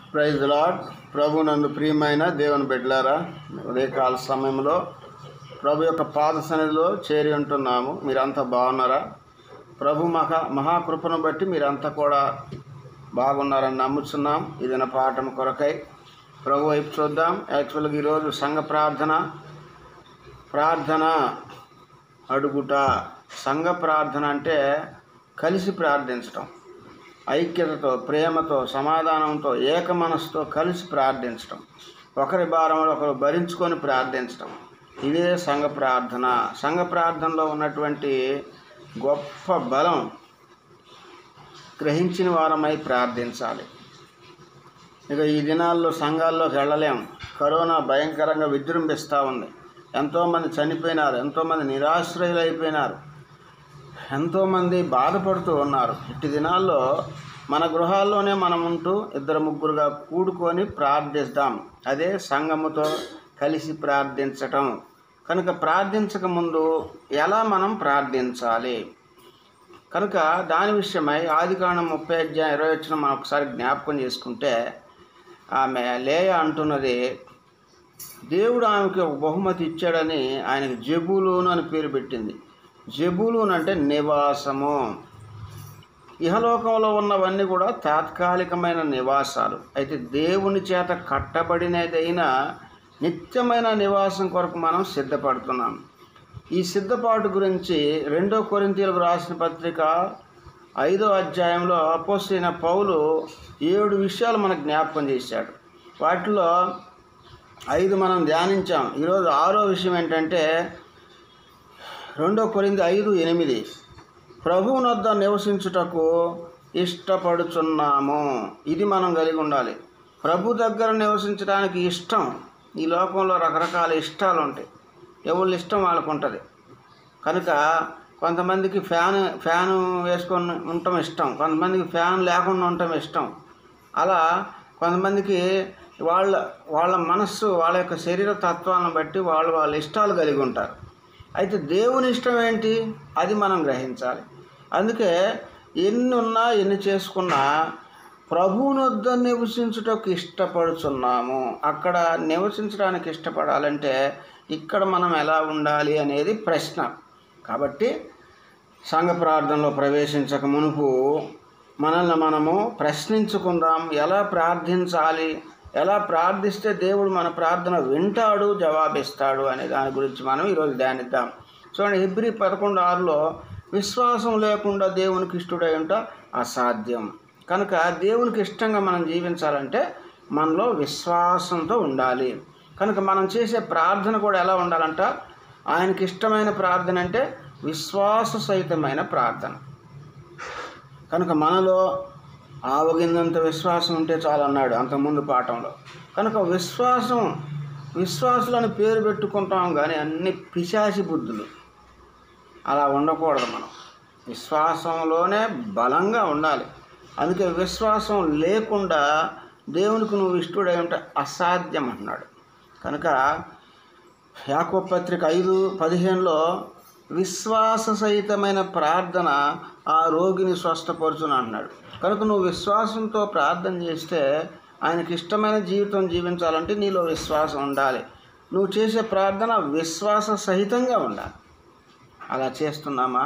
Praise lord ప్రభు నందు ప్రియమైన దేవుని బిడ్డలారా ఉదయకాల సమయంలో ప్రభు యొక్క పాద సన్నిధిలో చేరి ఉంటున్నాము మీరంతా బాగున్నారా ప్రభు మహా మహాకృపను బట్టి మీరంతా కూడా బాగున్నారని నమ్ముతున్నాం ఇది నా పాఠం కొరకై ప్రభు వైపు చూద్దాం యాక్చువల్గా ఈరోజు సంఘ ప్రార్థన ప్రార్థన అడుగుట సంఘ ప్రార్థన అంటే కలిసి ప్రార్థించటం ఐక్యతతో ప్రేమతో సమాధానంతో ఏక మనసుతో కలిసి ప్రార్థించటం ఒకరి భారంలో ఒకరు భరించుకొని ప్రార్థించటం ఇదే సంఘ ప్రార్థన సంఘ ప్రార్థనలో ఉన్నటువంటి గొప్ప బలం గ్రహించిన వారమై ప్రార్థించాలి ఇక ఈ దినాల్లో సంఘాల్లోకి వెళ్ళలేం కరోనా భయంకరంగా విజృంభిస్తూ ఉంది ఎంతోమంది చనిపోయినారు ఎంతోమంది నిరాశ్రయులు అయిపోయినారు ఎంతోమంది బాధపడుతూ ఉన్నారు ఇట్టి దినాల్లో మన గృహాల్లోనే మనం ఉంటూ ఇద్దరు ముగ్గురుగా కూడుకొని ప్రార్థిస్తాం అదే సంఘముతో కలిసి ప్రార్థించటం కనుక ప్రార్థించక ముందు ఎలా మనం ప్రార్థించాలి కనుక దాని విషయమై ఆదికాండం ముప్పై అధ్యాయం ఇరవై వచ్చిన మనం ఒకసారి జ్ఞాపకం చేసుకుంటే ఆమె లేయ అంటున్నది దేవుడు ఆమెకి ఒక బహుమతి ఇచ్చాడని ఆయనకి జబులూను అని పేరు పెట్టింది జబులూన్ అంటే నివాసము ఇహలోకంలో ఉన్నవన్నీ కూడా తాత్కాలికమైన నివాసాలు అయితే దేవుని చేత కట్టబడినదైన నిత్యమైన నివాసం కొరకు మనం సిద్ధపడుతున్నాం ఈ సిద్ధపాటు గురించి రెండో కొరింతీలకు రాసిన పత్రిక ఐదో అధ్యాయంలో అపోసైన పౌలు ఏడు విషయాలు మనకు జ్ఞాపకం చేశాడు వాటిలో ఐదు మనం ధ్యానించాం ఈరోజు ఆరో విషయం ఏంటంటే రెండో కొరింది ఐదు ఎనిమిది ప్రభువునొద్ద నివసించుటకు ఇష్టపడుచున్నాము ఇది మనం కలిగి ఉండాలి ప్రభు దగ్గర నివసించడానికి ఇష్టం ఈ లోకంలో రకరకాల ఇష్టాలు ఉంటాయి ఎవరి ఇష్టం వాళ్ళకు ఉంటుంది కనుక కొంతమందికి ఫ్యాన్ ఫ్యాన్ వేసుకొని ఉండటం ఇష్టం కొంతమందికి ఫ్యాన్ లేకుండా ఉండటం ఇష్టం అలా కొంతమందికి వాళ్ళ వాళ్ళ మనస్సు వాళ్ళ యొక్క శరీర తత్వాలను బట్టి వాళ్ళు వాళ్ళ ఇష్టాలు కలిగి ఉంటారు అయితే దేవుని ఇష్టం ఏంటి అది మనం గ్రహించాలి అందుకే ఎన్ని ఉన్నా ఎన్ని చేసుకున్నా ప్రభువునొద్ద నివసించుటకు ఇష్టపడుచున్నాము అక్కడ నివసించడానికి ఇష్టపడాలంటే ఇక్కడ మనం ఎలా ఉండాలి అనేది ప్రశ్న కాబట్టి సంఘ ప్రార్థనలో ప్రవేశించక మునుపు మనల్ని మనము ప్రశ్నించుకుందాం ఎలా ప్రార్థించాలి ఎలా ప్రార్థిస్తే దేవుడు మన ప్రార్థన వింటాడు జవాబిస్తాడు అనే దాని గురించి మనం ఈరోజు ధ్యానిద్దాం చూడండి హిబ్రి పదకొండు ఆరులో విశ్వాసం లేకుండా దేవునికి ఇష్టడై ఉంట అసాధ్యం కనుక దేవునికి ఇష్టంగా మనం జీవించాలంటే మనలో విశ్వాసంతో ఉండాలి కనుక మనం చేసే ప్రార్థన కూడా ఎలా ఉండాలంట ఆయనకి ఇష్టమైన ప్రార్థన అంటే విశ్వాస సహితమైన ప్రార్థన కనుక మనలో ఆవగిందంత విశ్వాసం ఉంటే చాలు అన్నాడు అంతకుముందు పాఠంలో కనుక విశ్వాసం విశ్వాసులని పేరు పెట్టుకుంటాం కానీ అన్ని పిశాసి బుద్ధులు అలా ఉండకూడదు మనం విశ్వాసంలోనే బలంగా ఉండాలి అందుకే విశ్వాసం లేకుండా దేవునికి నువ్వు ఇష్టడై ఉంటే అసాధ్యం అన్నాడు కనుక యాకో పత్రిక ఐదు పదిహేనులో విశ్వాస సహితమైన ప్రార్థన ఆ రోగిని స్వస్థపరచును అన్నాడు కనుక నువ్వు విశ్వాసంతో ప్రార్థన చేస్తే ఆయనకి ఇష్టమైన జీవితం జీవించాలంటే నీలో విశ్వాసం ఉండాలి నువ్వు చేసే ప్రార్థన విశ్వాస సహితంగా ఉండాలి అలా చేస్తున్నామా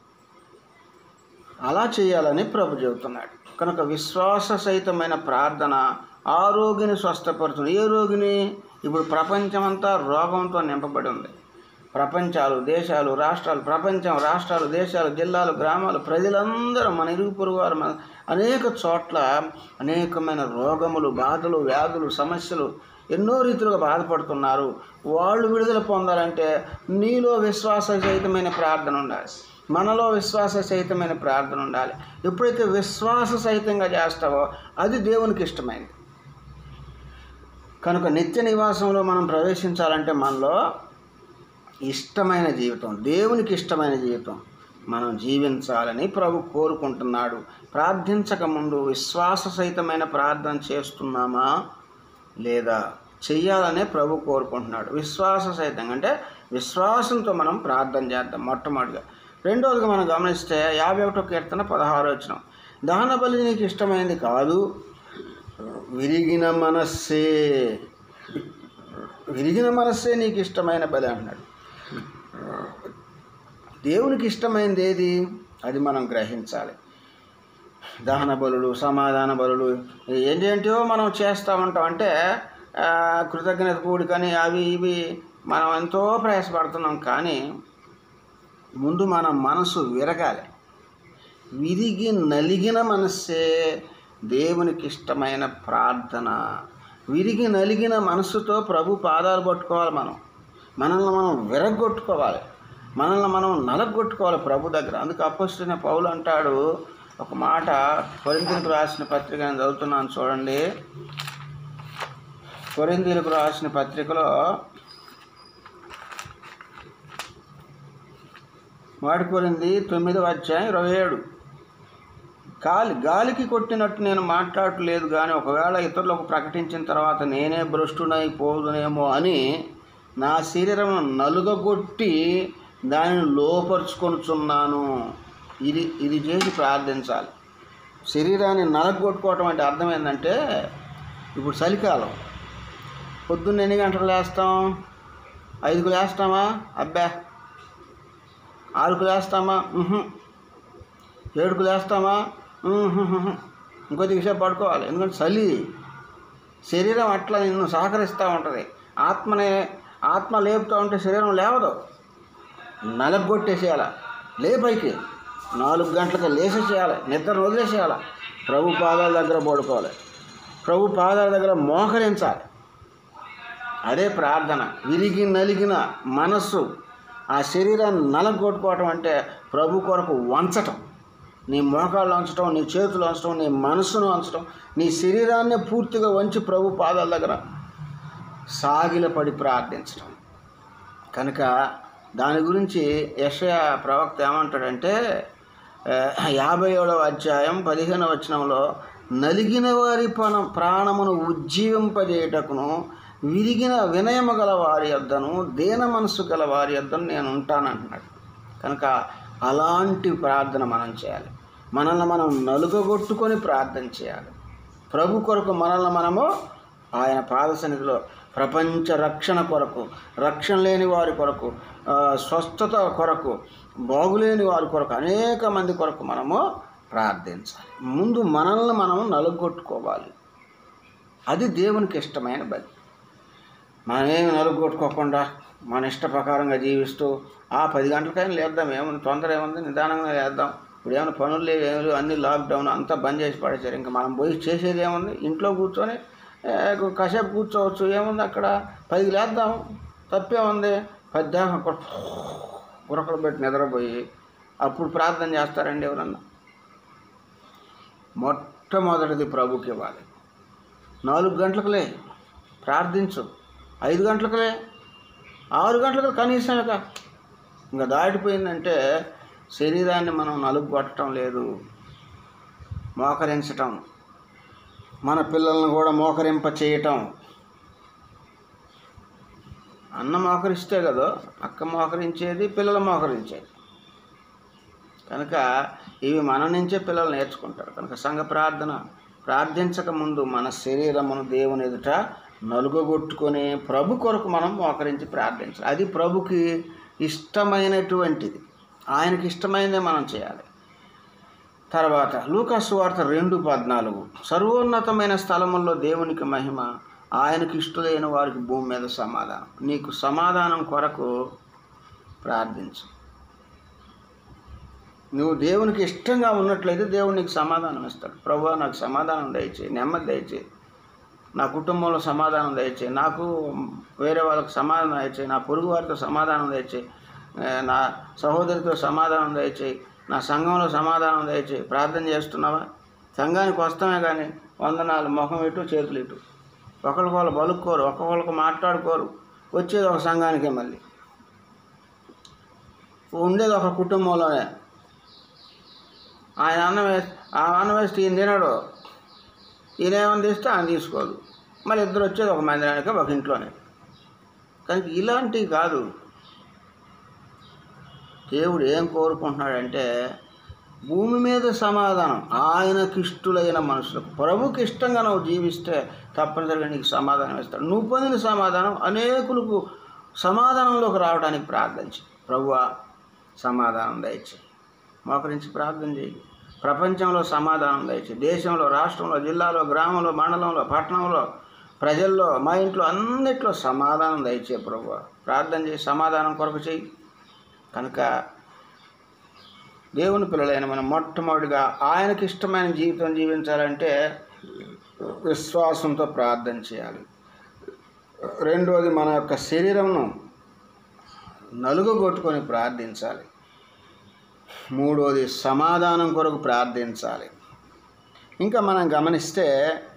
అలా చేయాలని ప్రభు చెబుతున్నాడు కనుక విశ్వాస సహితమైన ప్రార్థన ఆ రోగిని స్వస్థపరుచును ఏ రోగిని ఇప్పుడు ప్రపంచమంతా రోగంతో నింపబడి ఉంది ప్రపంచాలు దేశాలు రాష్ట్రాలు ప్రపంచం రాష్ట్రాలు దేశాలు జిల్లాలు గ్రామాలు ప్రజలందరూ మన ఇరుగు పొరుగు వారు మన అనేక చోట్ల అనేకమైన రోగములు బాధలు వ్యాధులు సమస్యలు ఎన్నో రీతులుగా బాధపడుతున్నారు వాళ్ళు విడుదల పొందాలంటే నీలో విశ్వాస సహితమైన ప్రార్థన ఉండాలి మనలో విశ్వాస సహితమైన ప్రార్థన ఉండాలి ఎప్పుడైతే విశ్వాస సహితంగా చేస్తావో అది దేవునికి ఇష్టమైంది కనుక నిత్య నివాసంలో మనం ప్రవేశించాలంటే మనలో ఇష్టమైన జీవితం దేవునికి ఇష్టమైన జీవితం మనం జీవించాలని ప్రభు కోరుకుంటున్నాడు ప్రార్థించక ముందు విశ్వాస సహితమైన ప్రార్థన చేస్తున్నామా లేదా చెయ్యాలనే ప్రభు కోరుకుంటున్నాడు విశ్వాస సహితంగా అంటే విశ్వాసంతో మనం ప్రార్థన చేద్దాం మొట్టమొదటిగా రెండవదిగా మనం గమనిస్తే యాభై ఒకటో కీర్తన పదహారు వచ్చిన దహన బలి నీకు ఇష్టమైనది కాదు విరిగిన మనస్సే విరిగిన మనస్సే నీకు ఇష్టమైన బలి అంటున్నాడు దేవునికి ఇష్టమైనది ఏది అది మనం గ్రహించాలి దహన బలులు సమాధాన బలులు ఏంటేంటో మనం చేస్తూ ఉంటాం అంటే ఆ, కృతజ్ఞత కూడికని అవి ఇవి మనం ఎంతో ప్రయాసపడుతున్నాం కానీ ముందు మన మనసు విరగాలి విరిగి నలిగిన మనస్సే దేవునికి ఇష్టమైన ప్రార్థన విరిగి నలిగిన మనస్సుతో ప్రభు పాదాలు పట్టుకోవాలి మనం మనల్ని మనం విరగొట్టుకోవాలి మనల్ని మనం నలగొట్టుకోవాలి ప్రభు దగ్గర అందుకు అప్పస్తున్న పౌలు అంటాడు ఒక మాట కొరింతలకు రాసిన పత్రిక నేను చదువుతున్నాను చూడండి కొరింతలకు రాసిన పత్రికలో వాడి కొరింది తొమ్మిదవ అధ్యాయం ఇరవై ఏడు గాలి గాలికి కొట్టినట్టు నేను మాట్లాడట్లేదు కానీ ఒకవేళ ఇతరులకు ప్రకటించిన తర్వాత నేనే భ్రష్టునై పోదునేమో అని నా శరీరం నలుగగొట్టి దానిని లోపరుచుకొనుచున్నాను ఇది ఇది చేసి ప్రార్థించాలి శరీరాన్ని నలగొట్టుకోవటం అంటే అర్థం ఏంటంటే ఇప్పుడు చలికాలం పొద్దున్న ఎన్ని గంటలు లేస్తాం ఐదుకు లేస్తామా అబ్బా ఆరుకు లేస్తామా ఉహుం. ఏడుకు లేస్తామా ఉహుహుహు. ఇంకొద్ది సేపు పడుకోవాలి ఎందుకంటే చలి శరీరం అట్లా నిన్ను సహకరిస్తూ ఉంటుంది ఆత్మనే ఆత్మ లేపుతూ ఉంటే శరీరం లేవదు నలగొట్టేసేయాల లేపైకి నాలుగు గంటలకు లేచేసేయాలి నిద్ర వదిలేసేయాలి ప్రభు పాదాల దగ్గర పడుకోవాలి ప్రభు పాదాల దగ్గర మోకరించాలి అదే ప్రార్థన విరిగి నలిగిన మనస్సు ఆ శరీరాన్ని నలగొట్టుకోవటం అంటే ప్రభు కొరకు వంచటం నీ మోకాళ్ళు వంచటం నీ చేతులు వంచటం నీ మనసును వంచటం నీ శరీరాన్ని పూర్తిగా వంచి ప్రభు పాదాల దగ్గర సాగిలపడి ప్రార్థించటం కనుక దాని గురించి యషయ ప్రవక్త ఏమంటాడంటే ఆ, యాభై ఏడవ అధ్యాయం పదిహేనవ వచనంలో నలిగిన వారి పణ ప్రాణమును ఉజ్జీవింపజేయటకును విరిగిన వినయము గల వారి యొద్దను దీన మనసు గల వారి యొద్దను నేను ఉంటానంటున్నాడు కనుక అలాంటి ప్రార్థన మనం చేయాలి మనల్ని మనం నలుగగొట్టుకొని ప్రార్థన చేయాలి ప్రభు కొరకు మనల్ని మనము ఆయన పాద సన్నిధిలో ప్రపంచ రక్షణ కొరకు రక్షణ లేని వారి కొరకు ఆ, స్వస్థత కొరకు బాగులేని వారి కొరకు అనేక మంది కొరకు మనము ప్రార్థించాలి ముందు మనల్ని మనం నలుగొట్టుకోవాలి అది దేవునికి ఇష్టమైన బలి మనమేమి నలుగొట్టుకోకుండా మన ఇష్ట ప్రకారంగా జీవిస్తూ ఆ పది గంటలకైనా లేద్దాం ఏముంది తొందర ఏముంది నిదానంగా లేద్దాం ఇప్పుడు ఏమైనా పనులు లేవు ఏమి లేవు అన్ని లాక్డౌన్ అంతా బంద్ చేసి పడేశారు ఇంకా మనం పోయి చేసేది ఏముంది ఇంట్లో కూర్చొని ఏ, కాసేపు కూర్చోవచ్చు ఏముంది అక్కడ పదికి లేద్దాం తప్పే ఉంది పది దాకా అక్కడ గురకలు పెట్టి నిద్రపోయి అప్పుడు ప్రార్థన చేస్తారండి ఎవరన్నా మొట్టమొదటిది ప్రభుకి ఇవ్వాలి నాలుగు గంటలకులే ప్రార్థించు ఐదు గంటలకులే ఆరు గంటలకు కనీసం ఇక ఇంకా దాటిపోయిందంటే శరీరాన్ని మనం నలుగు కొట్టడం లేదు మోకరించటం మన పిల్లల్ని కూడా మోకరింప చేయటం అన్న మోకరిస్తే కదా అక్క మోకరించేది పిల్లలు మోకరించేది కనుక ఇవి మన నుంచే పిల్లలు నేర్చుకుంటారు కనుక సంఘ ప్రార్థన ప్రార్థించక ముందు మన శరీరమును దేవుని ఎదుట నలుగగొట్టుకొని ప్రభు కొరకు మనం మోకరించి ప్రార్థించాలి అది ప్రభుకి ఇష్టమైనటువంటిది ఆయనకి ఇష్టమైనదే మనం చేయాలి తర్వాత లూకాసు వార్త రెండు పద్నాలుగు సర్వోన్నతమైన స్థలముల్లో దేవునికి మహిమ ఆయనకి ఇష్టలైన వారికి భూమి మీద సమాధానం నీకు సమాధానం కొరకు ప్రార్థించు నువ్వు దేవునికి ఇష్టంగా ఉన్నట్లయితే దేవుడు నీకు సమాధానం ఇస్తాడు ప్రభు నాకు సమాధానం దయచేయి నెమ్మది దయచేయి నా కుటుంబంలో సమాధానం దయచేయి నాకు వేరే వాళ్ళకి సమాధానం దయచేయి నా పొరుగు వారితో సమాధానం దయచేయి ఏ, నా సహోదరితో సమాధానం దయచేయి నా సంఘంలో సమాధానం దయచేయి ప్రార్థన చేస్తున్నావా సంఘానికి వస్తామే కానీ వందనాలు ముఖం ఇటు చేతులు ఇటు ఒకరికొకరు బలుక్కోరు ఒక్కొక్కరికి మాట్లాడుకోరు వచ్చేది ఒక సంఘానికే మళ్ళీ ఉండేది ఒక కుటుంబంలోనే ఆయన అన్నం వేసి ఆ అన్నం వేస్తే ఈయన తినడు ఈయన ఏమైనా తీస్తే ఆయన తీసుకోదు మళ్ళీ ఇద్దరు వచ్చేది ఒక మందిరానికి ఒక ఇంట్లోనే కనుక ఇలాంటివి కాదు దేవుడు ఏం కోరుకుంటున్నాడంటే భూమి మీద సమాధానం ఆయనకిష్టులైన మనుషులకు ప్రభుకి ఇష్టంగా నువ్వు జీవిస్తే తప్పనిసరిగా నీకు సమాధానం ఇస్తాడు నువ్వు పొందిన సమాధానం అనేకులకు సమాధానంలోకి రావడానికి ప్రార్థించి ప్రభువా సమాధానం దయచేయి మోకరించి ప్రార్థన చేయి ప్రపంచంలో సమాధానం దయచేయి దేశంలో రాష్ట్రంలో జిల్లాలో గ్రామంలో మండలంలో పట్టణంలో ప్రజల్లో మా ఇంట్లో అన్నిట్లో సమాధానం దయచే ప్రభు ప్రార్థన చేసి సమాధానం కొరకు చేయి కనుక దేవుని పిల్లలైన మనం మొట్టమొదటిగా ఆయనకి ఇష్టమైన జీవితం జీవించాలంటే విశ్వాసంతో ప్రార్థన చేయాలి రెండోది మన యొక్క శరీరంను నలుగుగొట్టుకొని ప్రార్థించాలి మూడోది సమాధానం కొరకు ప్రార్థించాలి ఇంకా మనం గమనిస్తే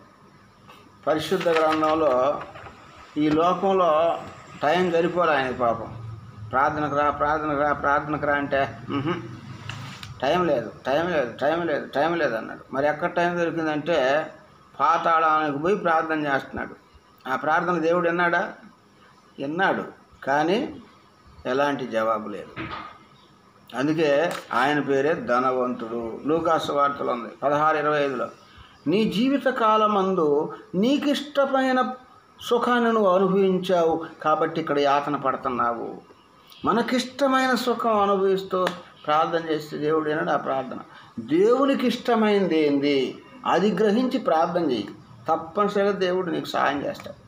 పరిశుద్ధ గ్రంథంలో ఈ లోకంలో టైం గడిపోలే ఆయన పాపం ప్రార్థనకు రా ప్రార్థనకు రా ప్రార్థనకు రా అంటే "ఉహుం, టైం లేదు టైం లేదు టైం లేదు టైం లేదు అన్నాడు మరి ఎక్కడ టైం దొరికిందంటే పాతాళానికి పోయి ప్రార్థన చేస్తున్నాడు ఆ ప్రార్థన దేవుడు విన్నాడా విన్నాడు కానీ ఎలాంటి జవాబు లేదు అందుకే ఆయన పేరే ధనవంతుడు లూకాసు వార్తలు ఉంది పదహారు ఇరవై ఐదులో నీ జీవిత కాలమందు నీకిష్టమైన సుఖాన్ని నువ్వు అనుభవించావు కాబట్టి ఇక్కడ యాతన పడుతున్నావు మనకిష్టమైన సుఖం అనుభవిస్తూ ప్రార్థన చేస్తే దేవుడు ఏనాడు ఆ ప్రార్థన దేవునికి ఇష్టమైంది ఏంది అది గ్రహించి ప్రార్థన చేయి తప్పనిసరిగా దేవుడు నీకు సహాయం చేస్తాడు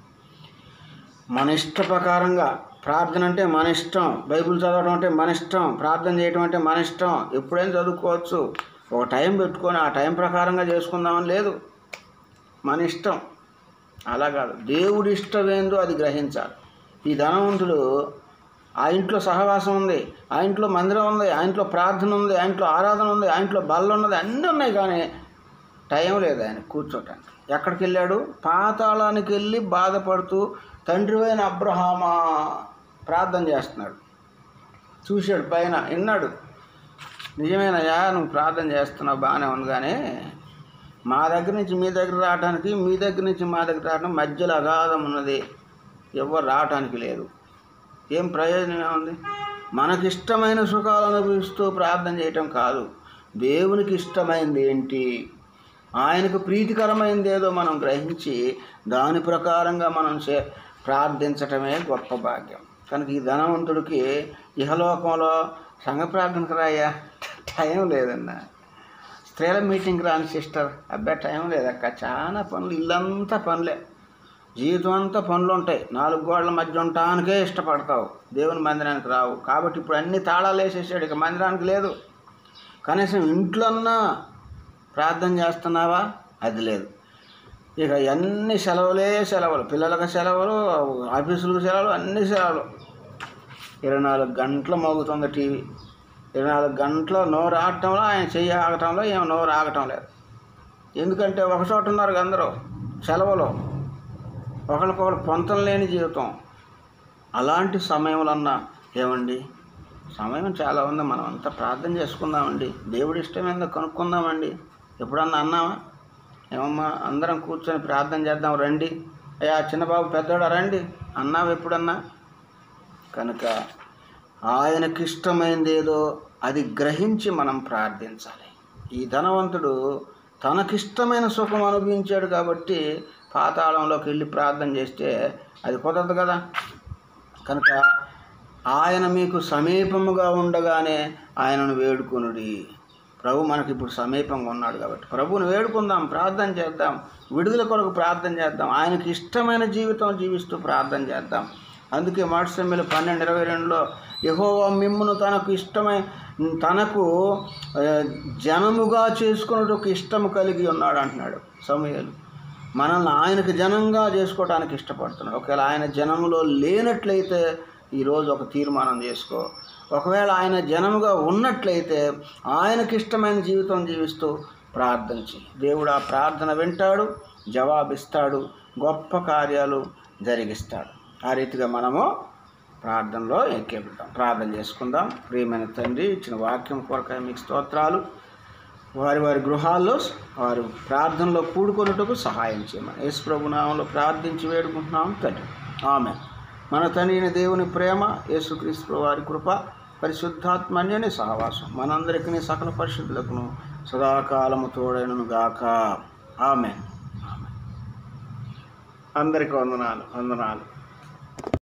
మన ఇష్ట ప్రకారంగా ప్రార్థన అంటే మన ఇష్టం బైబిల్ చదవడం అంటే మన ఇష్టం ప్రార్థన చేయడం అంటే మన ఇష్టం ఎప్పుడైనా చదువుకోవచ్చు ఒక టైం పెట్టుకొని ఆ టైం ప్రకారంగా చేసుకుందామని లేదు మన ఇష్టం అలా కాదు దేవుడి ఇష్టం ఏందో అది గ్రహించాలి ఈ ధనవంతుడు ఆ ఇంట్లో సహవాసం ఉంది ఆ ఇంట్లో మందిరం ఉంది ఆ ఇంట్లో ప్రార్థన ఉంది ఆ ఇంట్లో ఆరాధన ఉంది ఆ ఇంట్లో బల్ల ఉన్నది అన్నీ ఉన్నాయి కానీ టైం లేదు ఆయన కూర్చోటానికి ఎక్కడికి వెళ్ళాడు పాతాళానికి వెళ్ళి బాధపడుతూ తండ్రివైన అబ్రహామా ప్రార్థన చేస్తున్నాడు చూశాడు పైన విన్నాడు నిజమేనయ్యా నువ్వు ప్రార్థన చేస్తున్నావు బాగానే ఉంది కానీ మా దగ్గర నుంచి మీ దగ్గర రావడానికి మీ దగ్గర నుంచి మా దగ్గర రావడం మధ్యలో అగాధం ఉన్నది ఎవరు రావటానికి లేదు ఏం ప్రయోజనం ఏముంది మనకి ఇష్టమైన సుఖాలు అనుభవిస్తూ ప్రార్థన చేయటం కాదు దేవునికి ఇష్టమైంది ఏంటి ఆయనకు ప్రీతికరమైంది ఏదో మనం గ్రహించి దాని ప్రకారంగా మనం చే ప్రార్థించటమే గొప్ప భాగ్యం కనుక ఈ ధనవంతుడికి ఇహలోకంలో సంఘ ప్రార్థనకు రాయా టైం లేదన్న స్త్రీల మీటింగ్కి రాని సిస్టర్ అబ్బాయి టైం లేదక్క చాలా పనులు ఇల్లంతా పనులే జీవితం అంతా పనులు ఉంటాయి నాలుగు గోడల మధ్య ఉండటానికే ఇష్టపడతావు దేవుని మందిరానికి రావు కాబట్టి ఇప్పుడు అన్ని తాళాలు వేసేసాడు ఇక మందిరానికి లేదు కనీసం ఇంట్లోన్నా ప్రార్థన చేస్తున్నావా అది లేదు ఇక అన్ని సెలవులే సెలవులు పిల్లలకు సెలవులు ఆఫీసులకు సెలవులు అన్ని సెలవులు ఇరవై నాలుగు గంటలు మోగుతుంది టీవీ ఇరవై నాలుగు గంటలు నోరు ఆగటంలో ఆయన చెయ్యి ఆగటంలో ఏం నోరు ఆగటం లేదు ఎందుకంటే ఒక చోట ఉన్నారు అందరూ సెలవులు ఒకరికొకరు పొంతం లేని జీవితం అలాంటి సమయంలన్నా ఏమండి సమయం చాలా ఉంది మనం అంతా ప్రార్థన చేసుకుందామండి దేవుడి ఇష్టం ఏందో కనుక్కుందామండి ఎప్పుడన్నా అన్నామా ఏమమ్మా అందరం కూర్చొని ప్రార్థన చేద్దాం రండి అయ్యా చిన్నబాబు పెద్దోడా రండి అన్నావు ఎప్పుడన్నా కనుక ఆయనకి ఇష్టమైంది ఏదో అది గ్రహించి మనం ప్రార్థించాలి ఈ ధనవంతుడు తనకిష్టమైన సుఖం అనుభవించాడు కాబట్టి పాతాళంలోకి వెళ్ళి ప్రార్థన చేస్తే అది కుదరదు కదా కనుక ఆయన మీకు సమీపముగా ఉండగానే ఆయనను వేడుకొనుడి ప్రభు మనకి ఇప్పుడు సమీపంగా ఉన్నాడు కాబట్టి ప్రభువుని వేడుకుందాం ప్రార్థన చేద్దాం విడుదల కొరకు ప్రార్థన చేద్దాం ఆయనకి ఇష్టమైన జీవితం జీవిస్తూ ప్రార్థన చేద్దాం అందుకే మాటసమ్మెలు పన్నెండు ఇరవై రెండులో యహోవా మిమ్మును తనకు ఇష్టమై తనకు ఆ, జనముగా చేసుకున్నట్టు ఇష్టము కలిగి ఉన్నాడు అంటున్నాడు సమయాలు మనల్ని ఆయనకు జనంగా చేసుకోవడానికి ఇష్టపడుతున్నాడు ఒకవేళ ఆయన జనములో లేనట్లయితే ఈరోజు ఒక తీర్మానం చేసుకో ఒకవేళ ఆయన జనముగా ఉన్నట్లయితే ఆయనకి ఇష్టమైన జీవితం జీవిస్తూ ప్రార్థించి దేవుడు ఆ ప్రార్థన వింటాడు జవాబిస్తాడు గొప్ప కార్యాలు జరిగిస్తాడు ఆ రీతిగా మనము ప్రార్థనలో ఎక్కేపుతాం ప్రార్థన చేసుకుందాం ప్రియమైన తండ్రి ఇచ్చిన వాక్యం కొరకై మీకు స్తోత్రాలు వారి వారి గృహాల్లో వారు ప్రార్థనలో కూడుకొనుటకు సహాయం చేయమని యేసు ప్రభు నామంలో ప్రార్థించి వేడుకుంటున్నాం తండ్రి ఆమె మన తండ్రి అయిన దేవుని ప్రేమ యేసుక్రీస్తు వారి కృప పరిశుద్ధాత్మన్యుని సహవాసం మనందరికీ సకల పరిశుద్ధులకును సదాకాలము తోడైనను గాక ఆమె అందరికి వందనాలు వందనాలు